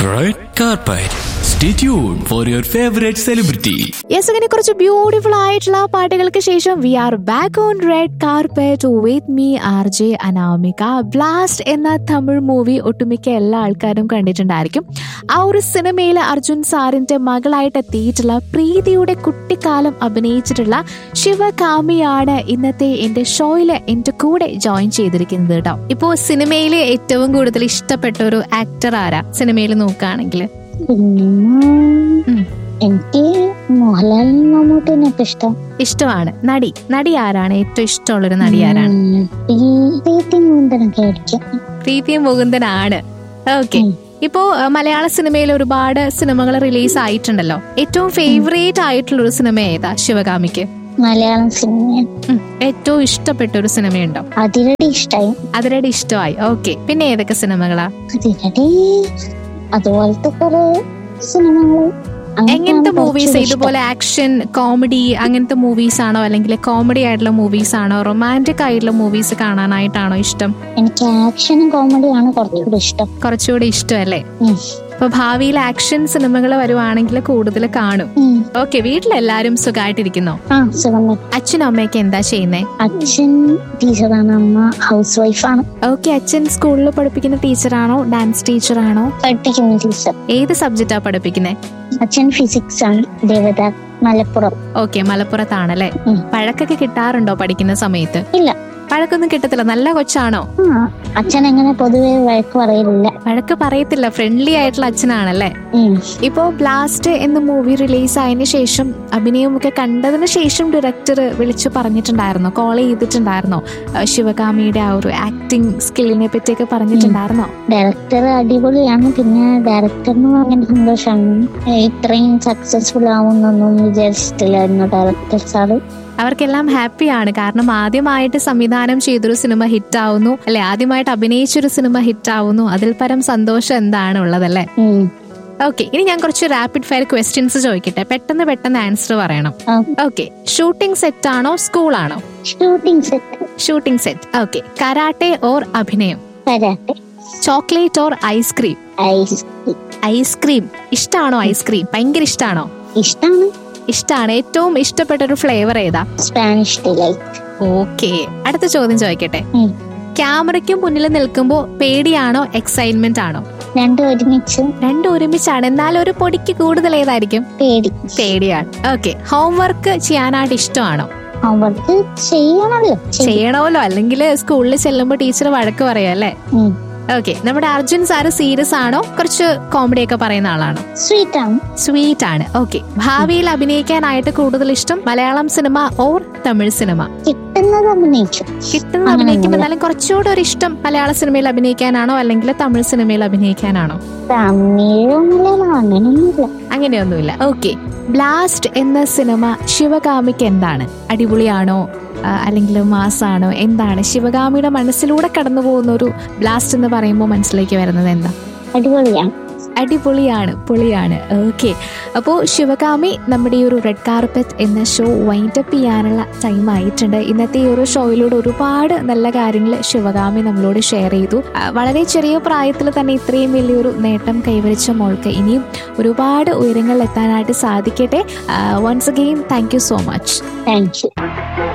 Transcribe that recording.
Red carpet. Stay tuned for your favorite celebrity. Yes അങ്ങനെ കുറച്ച് beautiful ആയിട്ടുള്ള പാട്ടുകൾക്ക് ശേഷം we are back on red carpet with me R J Anamika blast എന്ന Tamil movie ഒട്ടുമിക്ക എല്ലാ ആൾക്കാരും കണ്ടിട്ടുണ്ടായിരിക്കും ആ ഒരു സിനിമയിൽ അർജുൻ സാറിന്റെ മകളായിട്ട് എത്തിയിട്ടുള്ള പ്രീതിയുടെ കുട്ടിക്കാലം അഭിനയിച്ചിട്ടുള്ള ശിവകാമിയാണ് ഇന്നത്തെ എന്റെ ഷോയില് എന്റെ കൂടെ ജോയിൻ ചെയ്തിരിക്കുന്നത് കേട്ടോ ഇപ്പോ സിനിമയിൽ ഏറ്റവും കൂടുതൽ ഇഷ്ടപ്പെട്ട ഒരു ആക്ടർ ആരാ സിനിമയിൽ നോക്കുകയാണെങ്കിൽ പിന്നെ ഉം. എനിക്ക് മോഹൻലാലിനും മമ്മൂട്ടിനൊക്കെ ഇഷ്ടം ഇഷ്ടമാണ് നടി നടി ആരാണ് ഏറ്റവും ഇഷ്ടമുള്ളൊരു നടി ആരാണ് ഉം, ഈ പ്രീതി മുകുന്ദനൊക്കെ ആയിരിക്കും പ്രീതി മുകുന്ദനാണ് ഓക്കെ ഉം. ഇപ്പോ അഹ്, മലയാള സിനിമയിൽ ഒരുപാട് സിനിമകൾ റിലീസ് ആയിട്ടുണ്ടല്ലോ ഏറ്റവും ഫേവറേറ്റ് ആയിട്ടുള്ള ഒരു സിനിമ ഏതാ ശിവകാമിക്ക് മലയാളം സിനിമ ഉം, ഏറ്റവും ഇഷ്ടപ്പെട്ട ഒരു സിനിമയുണ്ടോ അതിരടി ഇഷ്ടായി അതിരടി ഇഷ്ടമായി ഓക്കെ പിന്നെ ഏതൊക്കെ സിനിമകളാ അതിരടി അതുപോലത്തെ കുറെ സിനിമകൾ എങ്ങനത്തെ മൂവീസ് ഇതുപോലെ ആക്ഷൻ കോമഡി അങ്ങനത്തെ മൂവീസ് ആണോ അല്ലെങ്കിൽ കോമഡി ആയിട്ടുള്ള മൂവീസ് ആണോ റൊമാൻറ്റിക് ആയിട്ടുള്ള മൂവീസ് കാണാനായിട്ടാണോ ഇഷ്ടം എനിക്ക് ആക്ഷനും കോമഡിയാണ് കുറച്ചുകൂടി ഇഷ്ടം കുറച്ചുകൂടി ഇഷ്ടമല്ലേ ഉം. അപ്പൊ ഭാവിയിൽ ആക്ഷൻ സിനിമകൾ വരുവാണെങ്കിൽ കൂടുതൽ കാണും ഉം. ഓക്കെ വീട്ടിലെല്ലാരും സുഖമായിട്ടിരിക്കുന്നോ ആ സുഖം തന്നെ. അച്ഛനും അമ്മയൊക്കെ എന്താ ചെയ്യുന്നേ അച്ഛൻ ടീച്ചറാണ് അമ്മ ഹൗസ് വൈഫാണ് ഓക്കെ അച്ഛൻ സ്കൂളിൽ പഠിപ്പിക്കുന്ന ടീച്ചറാണോ ഡാൻസ് ടീച്ചറാണോ പഠിപ്പിക്കുന്ന ടീച്ചർ ഏത് സബ്ജക്റ്റാ പഠിപ്പിക്കുന്നേ അച്ഛൻ ഫിസിക്സ് ആണ് ദേവദ മലപ്പുറം ഓക്കെ മലപ്പുറത്താണല്ലേ ഉം. പഴക്കൊക്കെ കിട്ടാറുണ്ടോ പഠിക്കുന്ന സമയത്ത് ഇല്ല പഴക്കൊന്നും കിട്ടത്തില്ല നല്ല കൊച്ചാണോ ആ അച്ഛൻ അങ്ങനെ പൊതുവെ വഴക്ക് പറയലില്ല പഴക്ക് പറയത്തില്ല ഫ്രണ്ട്ലി ആയിട്ടുള്ള അച്ഛനാണല്ലേ ഉം. ഇപ്പോ ബ്ലാസ്റ്റ് എന്ന മൂവി റിലീസ് ആയതിനു ശേഷം അഭിനയമൊക്കെ കണ്ടതിന് ശേഷം ഡയറക്ടർ വിളിച്ചു പറഞ്ഞിട്ടുണ്ടായിരുന്നോ കോൾ ചെയ്തിട്ടുണ്ടായിരുന്നോ അഹ് ശിവകാമിയുടെ ആ ഒരു ആക്ടിങ് സ്കില്ലിനെ പറ്റിയൊക്കെ പറഞ്ഞിട്ടുണ്ടായിരുന്നോ ഡയറക്ടർ അടിപൊളിയാണ് പിന്നെ ഡയറക്ടറിന് ഭയങ്കര സന്തോഷമാണ് ഇത്രയും സക്സസ്ഫുൾ ആവുന്നൊന്നും വിചാരിച്ചിട്ടില്ലായിരുന്നു ഡയറക്ടർ സാറ് അവർക്കെല്ലാം ഹാപ്പിയാണ് കാരണം ആദ്യമായിട്ട് സംവിധാനം ചെയ്തൊരു സിനിമ ഹിറ്റ് ആവുന്നു അല്ലെ ആദ്യമായിട്ട് അഭിനയിച്ചൊരു സിനിമ ഹിറ്റ് ആവുന്നു അതിൽ പരം സന്തോഷം എന്താണ് ഉള്ളതല്ലേ ഉം. ഓക്കെ ഇനി ഞാൻ കുറച്ച് റാപ്പിഡ് ഫയർ ക്വസ്റ്റ്യൻസ് ചോദിക്കട്ടെ പെട്ടെന്ന് പെട്ടെന്ന് ആൻസർ പറയണം ആ. ഓക്കെ ഷൂട്ടിംഗ് സെറ്റ് ആണോ സ്കൂളാണോ shooting set shooting set okay karate or അഭിനയം karate chocolate or ice cream ice ice cream ഇഷ്ടാണോ ഐസ്ക്രീം ഭയങ്കര ഇഷ്ടാണോ ഇഷ്ടമാണ് ഇഷ്ടാണ് ഏറ്റവും ഇഷ്ടപ്പെട്ട ഒരു ഫ്ലേവർ ഏതാ സ്പാനിഷ് ഡിലൈറ്റ് ഓക്കെ അടുത്ത ചോദ്യം ചോദിക്കട്ടെ ഉം. ക്യാമറയ്ക്ക് മുന്നിൽ നിൽക്കുമ്പോ പേടിയാണോ എക്സൈറ്റ്മെന്റ് ആണോ രണ്ടും ഒരുമിച്ച് രണ്ടും ഒരുമിച്ചാണ് എന്നാൽ ഒരു പൊടിക്ക് കൂടുതൽ ഏതായിരിക്കും പേടി പേടിയാണ് ഓക്കെ ഹോംവർക്ക് ചെയ്യാനായിട്ട് ഇഷ്ടമാണോ അവർക്ക് ചെയ്യണമല്ലോ ചെയ്യും. ചെയ്യണമല്ലോ അല്ലെങ്കിൽ സ്കൂളിൽ ചെല്ലുമ്പോൾ ടീച്ചർ വഴക്ക് പറയും അല്ലേ ഉം. ഓക്കെ നമ്മുടെ അർജുൻ സാറ് സീരിയസ് ആണോ കുറച്ച് കോമഡി ഒക്കെ പറയുന്ന ആളാണോ സ്വീറ്റ് ആണ് സ്വീറ്റ് ആണ് ഓക്കെ ഭാവിയിൽ അഭിനയിക്കാനായിട്ട് കൂടുതൽ ഇഷ്ടം Malayalam cinema or Tamil cinema കിട്ടുന്നത് അഭിനയിച്ചു കിട്ടുന്നത് അങ്ങനെ അഭിനയിക്കുമ്പോൾ ഒന്നുമില്ല. എന്നാലും കുറച്ചുകൂടെ ഒരു ഇഷ്ടം മലയാള സിനിമയിൽ അഭിനയിക്കാനാണോ അല്ലെങ്കിൽ തമിഴ് സിനിമയിൽ അഭിനയിക്കാനാണോ തമിഴോ മലയാളം അങ്ങനെയൊന്നുമില്ല അങ്ങനെയൊന്നുമില്ല ഓക്കെ ബ്ലാസ്റ്റ് എന്ന സിനിമ ശിവകാമിക്ക് എന്താണ് അടിപൊളിയാണോ ആ, അല്ലെങ്കിൽ മാസാണോ എന്താണ് ശിവകാമിയുടെ മനസ്സിലൂടെ കടന്നു പോകുന്ന ഒരു ബ്ലാസ്റ്റ് എന്ന് പറയുമ്പോൾ മനസ്സിലേക്ക് വരുന്നത് എന്താ അടിപൊളിയാണ് അടിപൊളിയാണ് പൊളിയാണ് ഓക്കെ അപ്പോൾ ശിവകാമി നമ്മുടെ ഈ ഒരു റെഡ് കാർപ്പറ്റ് എന്ന ഷോ വൈൻഡപ്പ് ചെയ്യാനുള്ള ടൈം ആയിട്ടുണ്ട് ഇന്നത്തെ ഈ ഒരു ഷോയിലൂടെ ഒരുപാട് നല്ല കാര്യങ്ങൾ ശിവകാമി നമ്മളോട് ഷെയർ ചെയ്തു ആ, വളരെ ചെറിയ പ്രായത്തിൽ തന്നെ ഇത്രയും വലിയൊരു നേട്ടം കൈവരിച്ച മോൾക്ക് ഇനിയും ഒരുപാട് ഉയരങ്ങളിൽ എത്താനായിട്ട് സാധിക്കട്ടെ once again thank you so much thank U